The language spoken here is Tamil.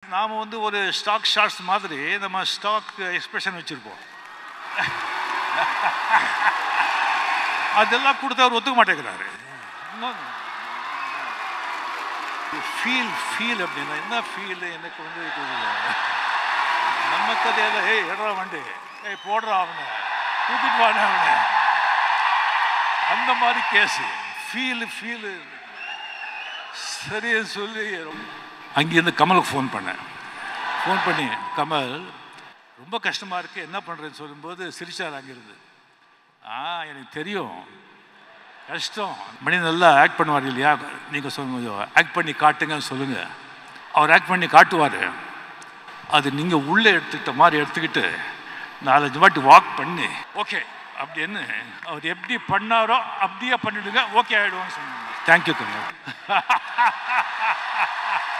நாம் வந்து ஒரு ஸ்டாக் ஷார்ட்ஸ் மாதிரி நம்ம ஸ்டாக் எக்ஸ்பிரஷன் வச்சுருப்போம் அதெல்லாம் கொடுத்து அவர் ஒத்துக்க மாட்டேங்கிறாரு ஃபீல் ஃபீல் அப்படின்னா என்ன ஃபீல் எனக்கு வந்து இது நம்ம கதையில ஏய் எடுறா வண்டி ஏய் போடுறா அவனை தூக்கிட்டு வானே அவனை அந்த மாதிரி கேஸு ஃபீல் ஃபீலு சரின்னு சொல்லி அங்கேருந்து கமலுக்கு ஃபோன் பண்ணேன் ஃபோன் பண்ணி கமல் ரொம்ப கஷ்டமாக இருக்குது என்ன பண்ணுறேன்னு சொல்லும்போது சிரிச்சார் அங்கேருந்து ஆ எனக்கு தெரியும் கஷ்டம் மணி நல்லா ஆக்ட் பண்ணுவார் இல்லையா நீங்கள் சொல்லுங்க ஆக்ட் பண்ணி காட்டுங்கன்னு சொல்லுங்கள் அவர் ஆக்ட் பண்ணி காட்டுவார் அது நீங்கள் உள்ளே எடுத்துக்கிட்ட மாதிரி எடுத்துக்கிட்டு நாலஞ்சு வாட்டி வாக் பண்ணி ஓகே அப்படின்னு அவர் எப்படி பண்ணாரோ அப்படியே பண்ணிடுங்க ஓகே ஆகிடுவோன்னு சொன்னாங்க தேங்க்யூ கங்க